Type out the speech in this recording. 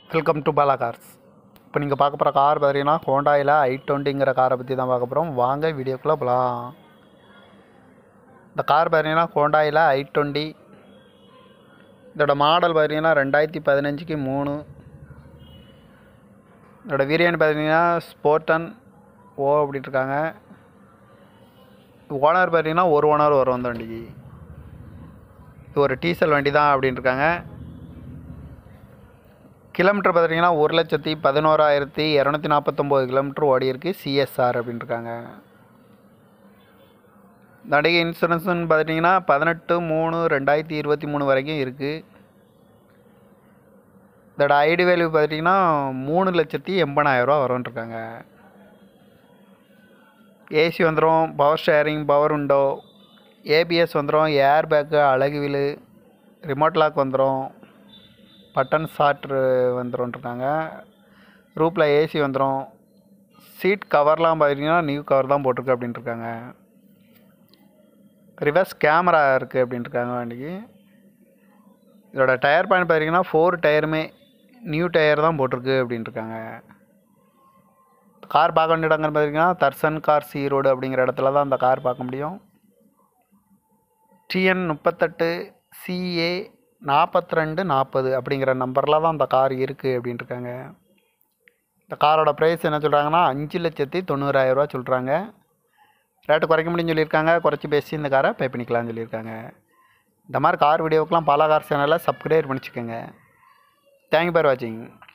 welcome to Bala cars இப்போ நீங்கள் பார்க்க போகிற கார் பார்த்தீங்கன்னா ஹோண்டாயில் ஐ டுவெண்ட்டிங்கிற காரை பற்றி தான் பார்க்க போகிறோம் வாங்க வீடியோக்குள்ளே போகலாம் இந்த கார் பார்த்தீங்கன்னா ஹோண்டாயில் ஐ டுவெண்ட்டி இதோட மாடல் பார்த்தீங்கன்னா ரெண்டாயிரத்தி பதினஞ்சுக்கு மூணு இதோட வேரியன்ட் பார்த்தீங்கன்னா ஸ்போர்டன் ஓ அப்படின்ட்டு இருக்காங்க ஓனர் பார்த்தீங்கன்னா ஒரு ஓனர் வரும் அந்த வண்டிக்கு இது ஒரு டீசல் வண்டி தான் அப்படின்ட்டு இருக்காங்க கிலோமீட்டர் பார்த்தீங்கன்னா ஒரு லட்சத்தி பதினோராயிரத்தி இரநூத்தி நாற்பத்தொம்போது கிலோமீட்டர் ஓடி இருக்கு சிஎஸ்ஆர் அப்படின்னு இருக்காங்க நடிகை இன்சூரன்ஸ்னு பார்த்தீங்கன்னா பதினெட்டு மூணு ரெண்டாயிரத்தி இருபத்தி மூணு வரைக்கும் இருக்குது இதோட ஐடி வேல்யூ பார்த்தீங்கன்னா மூணு லட்சத்தி எண்பதாயிரரூவா வரும்னு இருக்காங்க ஏசி வந்துடும் power steering power window ABS வந்துடும் airbag alloy wheel remote lock வந்துடும் பட்டன் ஸ்டார்ட்ரு வந்துரும்ன்ட்ருக்காங்க ரூப்பில் ஏசி வந்துடும் சீட் கவர்லாம் பார்த்தீங்கன்னா நியூ கவர் தான் போட்டிருக்கு அப்படின்ட்டு இருக்காங்க ரிவர்ஸ் கேமரா இருக்குது அப்படின்ட்டு இருக்காங்க வண்டிக்கு இதோட டயர் பாயிண்ட் பார்த்தீங்கன்னா ஃபோர் டயருமே நியூ டயர் தான் போட்டிருக்கு அப்படின்ட்டு இருக்காங்க கார் பார்க்க வேண்டிய இடங்கன்னு பார்த்தீங்கன்னா தர்சன் கார் சி ரோடு அப்படிங்கிற இடத்துல தான் அந்த கார் பார்க்க முடியும் டிஎன் முப்பத்தெட்டு சிஏ நாற்பத்தி ரெண்டு நாற்பது அப்படிங்கிற நம்பரில் தான் அந்த கார் இருக்குது அப்படின்ட்டு இருக்காங்க இந்த காரோட ப்ரைஸ் என்ன சொல்கிறாங்கன்னா அஞ்சு லட்சத்தி தொண்ணூறாயிரரூவா சொல்கிறாங்க ரேட்டு குறைக்க முடியும்னு சொல்லியிருக்காங்க குறைச்சி பேசி இந்த காரை பே பண்ணிக்கலாம்னு சொல்லியிருக்காங்க இந்த மாதிரி கார் வீடியோக்கெலாம் பல கார் சேனலில் சப்ஸ்கிரைப் பண்ணிச்சுக்கோங்க தேங்க்யூ ஃபார் வாட்சிங்